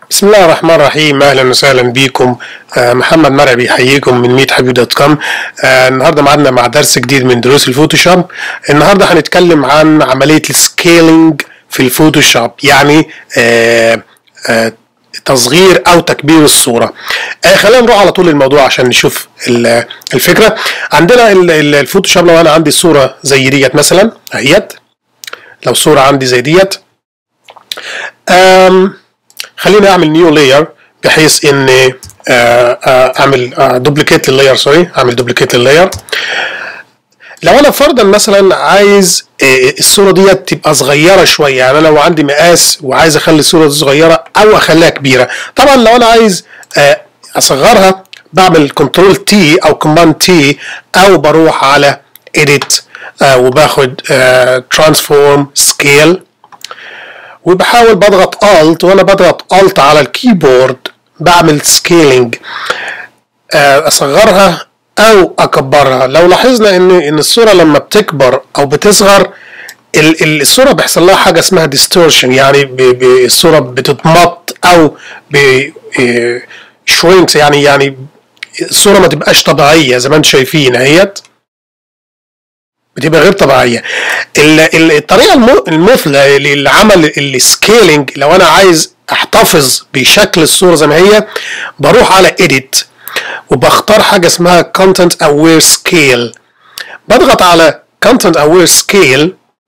بسم الله الرحمن الرحيم اهلا وسهلا بيكم آه، محمد مرعي بيحييكم من ميت حبيب دوت كوم آه، النهارده معانا مع درس جديد من دروس الفوتوشوب النهارده هنتكلم عن عمليه السكيلينج في الفوتوشوب يعني آه، آه، تصغير او تكبير الصوره آه خلينا نروح على طول الموضوع عشان نشوف ال- الفكره عندنا ال- ال- الفوتوشوب لو انا عندي صوره زي ديت مثلا اهيت لو صوره عندي زي ديت أم خليني اعمل نيو لاير بحيث اني آه، آه، اعمل دوبليكيت لللاير سوري اعمل دوبليكيت لللاير لو انا فرضا مثلا عايز آه، الصوره ديت تبقى صغيره شويه يعني انا لو عندي مقاس وعايز اخلي الصوره دي صغيره او اخليها كبيره طبعا لو انا عايز آه، اصغرها بعمل كنترول تي او كوماند تي او بروح على edit آه، وباخد ترانسفورم سكيل وبحاول بضغط Alt وانا بضغط Alt على الكيبورد بعمل سكيلينج اصغرها او اكبرها لو لاحظنا ان ان الصوره لما بتكبر او بتصغر ال- ال- الصوره بيحصل لها حاجه اسمها ديستورشن يعني ب- ب- الصوره بتتمط او شرينكس يعني يعني الصوره ما تبقاش طبيعيه زي ما انتم شايفين اهيت بتبقى غير طبيعيه ال- ال- الطريقه الم- المثلى للعمل السكيلينج لو انا عايز احتفظ بشكل الصوره زي ما هي بروح على edit وبختار حاجه اسمها content aware scale بضغط على content aware scale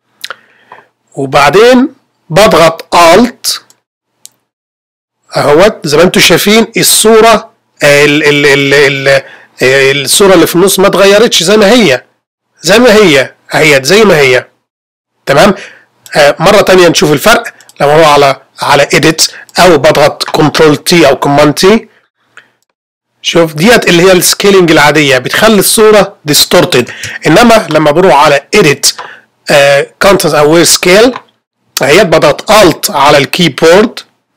وبعدين بضغط alt اهوت زي ما انتم شايفين الصوره ال ال ال ال الصوره اللي في النص ما اتغيرتش زي ما هي زي ما هي اهيت زي ما هي تمام آه مره تانية نشوف الفرق لو اروح على على edit او بضغط كنترول تي او كوماند تي شوف ديت اللي هي السكيلينج العاديه بتخلي الصوره ديستورتد انما لما بروح على edit كونتنت اوير سكيل اهيت بضغط الت على الكيبورد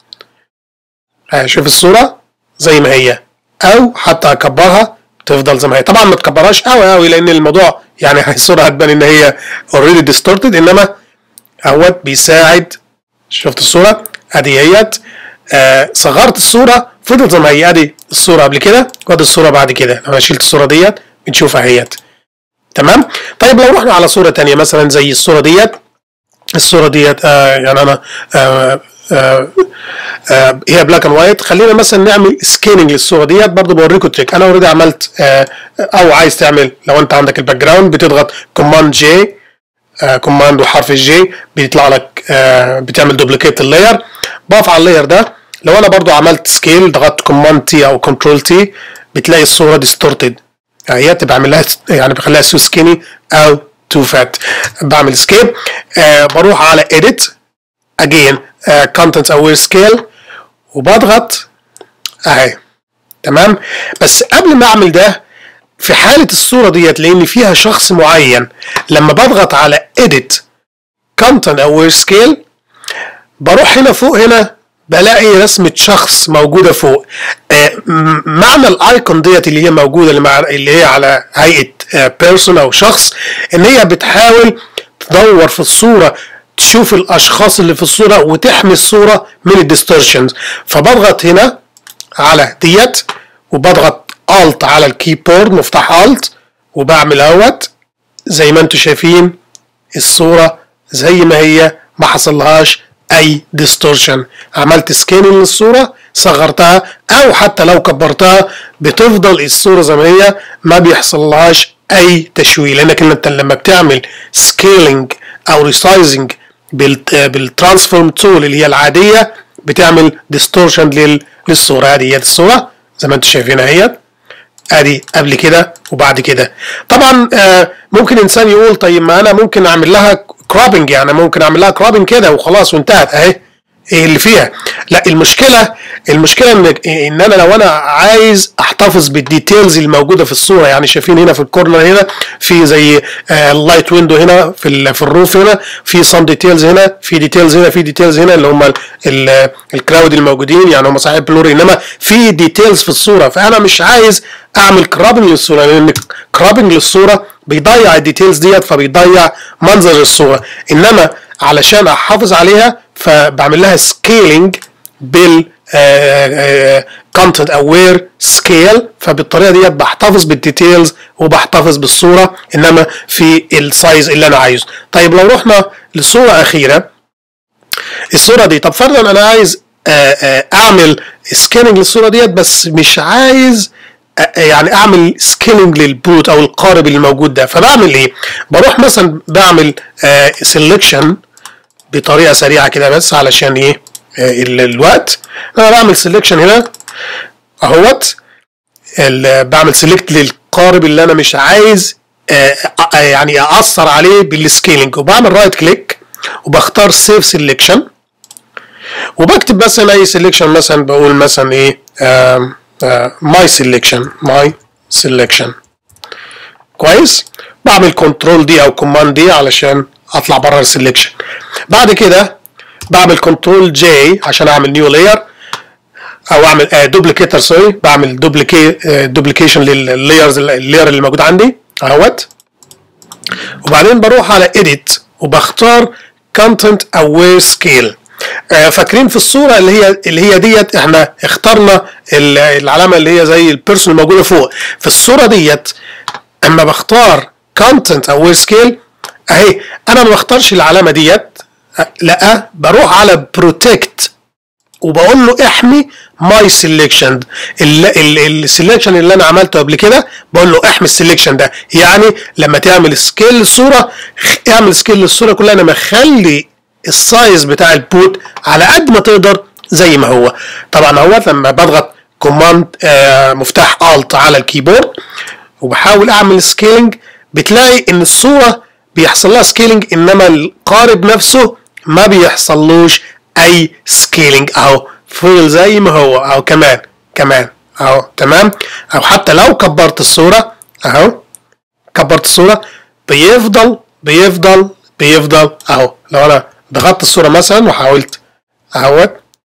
آه شوف الصوره زي ما هي او حتى اكبرها تفضل زي ما هي طبعا ما تكبرهاش قوي قوي لان الموضوع يعني الصوره هتبان ان هي اوريدي ديستورتد انما اهوت بيساعد شفت الصوره ادي هيت آه صغرت الصوره فضلت زي ما هي ادي الصوره قبل كده وادي الصوره بعد كده لو انا شلت الصوره ديت بنشوفها هيت تمام طيب لو رحنا على صوره تانية مثلا زي الصوره ديت الصوره ديت آه يعني انا آه آه آه هي بلاك اند وايت خلينا مثلا نعمل سكيننج للصوره ديت برضو بوريكم تريك انا اوريدي عملت آه او عايز تعمل لو انت عندك الباك جراوند بتضغط كوماند جي كوماند وحرف الجي بيطلع لك آه بتعمل دوبليكيت اللاير بقف على اللاير ده لو انا برضو عملت سكيل ضغطت كوماند تي او كنترول تي بتلاقي الصوره ديستورتد هي بعمل لها يعني بخليها سو سكيني او تو فات بعمل سكيب آه بروح على edit again uh, content aware scale وبضغط اهي تمام بس قبل ما اعمل ده في حالة الصورة ديت لان فيها شخص معين لما بضغط على edit content aware scale بروح هنا فوق هنا بلاقي رسمة شخص موجودة فوق آه م- معنى الايكون ديت اللي هي موجودة اللي, مع اللي هي على هيئة بيرسون او شخص ان هي بتحاول تدور في الصورة تشوف الاشخاص اللي في الصورة وتحمي الصورة من الديستورشنز فبضغط هنا على ديت وبضغط الت على الكيبورد مفتاح الت وبعمل اهوت زي ما انتم شايفين الصورة زي ما هي ما حصلهاش اي ديستورشن عملت سكيننج للصورة صغرتها او حتى لو كبرتها بتفضل الصورة زي ما هي ما بيحصلهاش اي تشويه لانك انت لما بتعمل سكيلينج او ريسايزنج بالترانسفورم تول اللي هي العادية بتعمل ديستورشن للصورة هذه هي الصورة زي ما انتم شايفينها اهيت ادي قبل كده وبعد كده طبعا آه ممكن انسان يقول طيب ما انا ممكن اعمل لها كرابنج يعني ممكن اعمل لها كرابنج كده وخلاص وانتهت اهي ايه اللي فيها لا المشكله المشكله ان ان انا لو انا عايز احتفظ بالديتيلز الموجوده في الصوره يعني شايفين هنا في الكورنر هنا في زي اللايت ويندو هنا في ال في الروف هنا في سم ديتيلز هنا في ديتيلز هنا في ديتيلز هنا اللي هم الكراود الموجودين يعني هم صحيح بلوري انما في ديتيلز في الصوره فانا مش عايز اعمل كرابنج للصوره لان كرابنج للصوره بيضيع الديتيلز ديت فبيضيع منظر الصوره انما علشان احافظ عليها فبعمل لها سكيلينج بال كونتنت اوير سكيل فبالطريقه ديت بحتفظ بالديتيلز وبحتفظ بالصوره انما في السايز اللي انا عايزه طيب لو رحنا لصوره اخيره الصوره دي طب فرضا انا عايز اعمل سكاننج للصوره ديت بس مش عايز يعني اعمل سكيلنج للبوت او القارب اللي موجود ده فبعمل ايه بروح مثلا بعمل سيلكشن بطريقه سريعه كده بس علشان ايه الوقت انا بعمل سيلكشن هنا اهوت بعمل سيلكت للقارب اللي انا مش عايز يعني اثر عليه بالسكيلنج وبعمل رايت كليك وبختار سيف سيلكشن وبكتب مثلا اي سيلكشن مثلا بقول مثلا ايه ماي سيلكشن ماي سيلكشن كويس بعمل كنترول دي او كوماند دي علشان اطلع بره السيلكشن بعد كده بعمل كنترول جي عشان اعمل نيو لاير او اعمل دوبليكيتر سوري بعمل دوبليكيشن لللايرز اللاير اللي موجود عندي اهوت وبعدين بروح على edit وبختار content aware scale فاكرين في الصوره اللي هي اللي هي ديت احنا اخترنا العلامه اللي هي زي البيرسون الموجوده فوق في الصوره ديت اما بختار content aware scale اهي انا ما بختارش العلامه ديت لا بروح على protect وبقول له احمي ماي سيلكشن السيلكشن اللي انا عملته قبل كده بقول له احمي السيلكشن ده يعني لما تعمل سكيل للصوره اعمل سكيل للصوره كلها انا مخلي السايز بتاع البوت على قد ما تقدر زي ما هو طبعا هو لما بضغط كوماند آه مفتاح الت على الكيبورد وبحاول اعمل سكيلنج بتلاقي ان الصوره بيحصل لها سكيلنج انما القارب نفسه ما بيحصلوش اي سكيلينج اهو فضل زي ما هو اهو كمان كمان اهو تمام او حتى لو كبرت الصوره اهو كبرت الصوره بيفضل بيفضل بيفضل اهو لو انا ضغطت الصوره مثلا وحاولت اهوت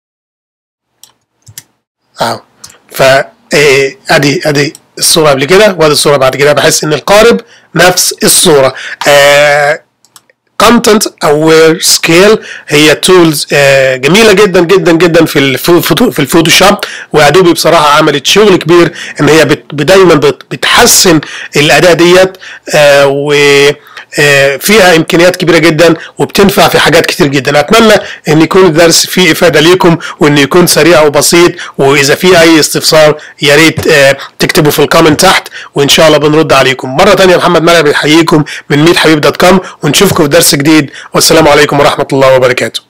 اهو ف ادي ادي الصوره قبل كده وادي الصوره بعد كده بحس ان القارب نفس الصوره آه content aware scale هي تولز جميله جدا جدا جدا في الفوتو في الفوتوشوب وادوبي بصراحه عملت شغل كبير ان هي دايما بتحسن الاداه ديت و فيها امكانيات كبيره جدا وبتنفع في حاجات كتير جدا اتمنى ان يكون الدرس فيه افاده ليكم وان يكون سريع وبسيط واذا في اي استفسار يا ريت تكتبوا في الكومنت تحت وان شاء الله بنرد عليكم مره ثانيه محمد مرعي بيحييكم من ميت حبيب دوت كوم ونشوفكم في درس جديد والسلام عليكم ورحمه الله وبركاته